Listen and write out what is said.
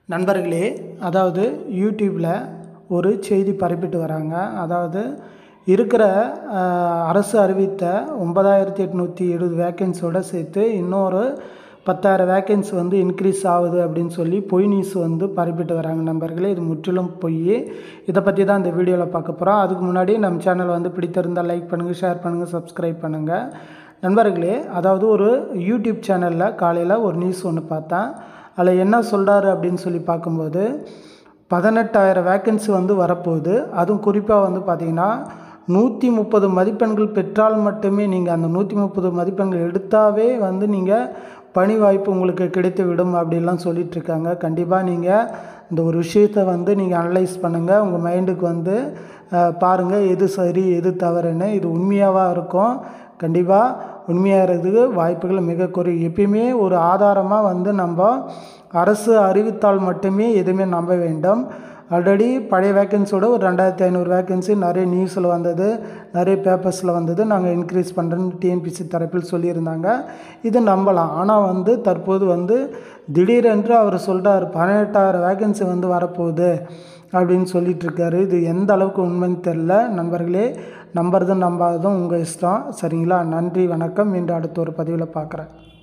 நண்பர்களே அதாவது யூடியூப்பில் ஒரு செய்தி பரப்பிட்டு வராங்க அதாவது இருக்கிற அஹ், அரசு அறிவித்த ஒன்பதாயிரத்தி எட்நூற்றி எழுபது வேக்கன்ஸோடு சேர்த்து இன்னொரு பத்தாயிரம் வேக்கன்ஸ் வந்து இன்க்ரீஸ் ஆகுது அப்படின்னு சொல்லி பொய் நியூஸ் வந்து பரப்பிட்டு வராங்க நண்பர்களே இது முற்றிலும் பொய் இதை பற்றி தான் இந்த வீடியோவில் பார்க்க போகிறோம் அதுக்கு முன்னாடி நம்ம சேனல் வந்து பிடித்திருந்தால் லைக் பண்ணுங்கள் ஷேர் பண்ணுங்கள் சப்ஸ்கிரைப் பண்ணுங்கள் நண்பர்களே அதாவது ஒரு யூடியூப் சேனலில் காலையில் ஒரு நியூஸ் ஒன்று பார்த்தேன் அதில் என்ன சொல்கிறாரு அப்படின்னு சொல்லி பார்க்கும்போது பதினெட்டாயிரம் வேக்கன்சி வந்து வரப்போகுது அதுவும் குறிப்பாக வந்து பார்த்திங்கன்னா நூற்றி முப்பது மதிப்பெண்கள் பெற்றால் மட்டுமே நீங்கள் அந்த நூற்றி முப்பது மதிப்பெண்கள் எடுத்தாவே வந்து நீங்கள் பணி வாய்ப்பு உங்களுக்கு கிடைத்து விடும் அப்படிலாம் சொல்லிட்டு இருக்காங்க கண்டிப்பாக நீங்கள் இந்த ஒரு விஷயத்தை வந்து நீங்கள் அனலைஸ் பண்ணுங்கள் உங்கள் மைண்டுக்கு வந்து பாருங்கள் எது சரி எது தவறுன்னு இது உண்மையாவாக இருக்கும் கண்டிப்பாக உண்மையாக இருக்கிறதுக்கு வாய்ப்புகள் மிக குறைவு எப்பயுமே ஒரு ஆதாரமாக வந்து நம்ம அரசு அறிவித்தால் மட்டுமே எதுவுமே நம்ப வேண்டும் ஆல்ரெடி பழைய வேக்கன்சியோட ஒரு ரெண்டாயிரத்தி ஐநூறு வேக்கன்சி நிறைய நியூஸில் வந்தது நிறைய பேப்பர்ஸில் வந்தது நாங்கள் இன்க்ரீஸ் பண்ணுறோன்னு டிஎன்பிசி தரப்பில் சொல்லியிருந்தாங்க இது நம்பலாம் ஆனால் வந்து தற்போது வந்து திடீரென்று அவர் சொல்கிறார் பதினெட்டாயிரம் வேக்கன்சி வந்து வரப்போகுது அப்படின்னு சொல்லிட்டு இருக்காரு இது எந்த அளவுக்கு உண்மைன்னு தெரில நண்பர்களே நம்புறதும் நம்பாததும் உங்கள் இஷ்டம் சரிங்களா நன்றி வணக்கம் மீண்டும் அடுத்த ஒரு பதிவில் பார்க்குறேன்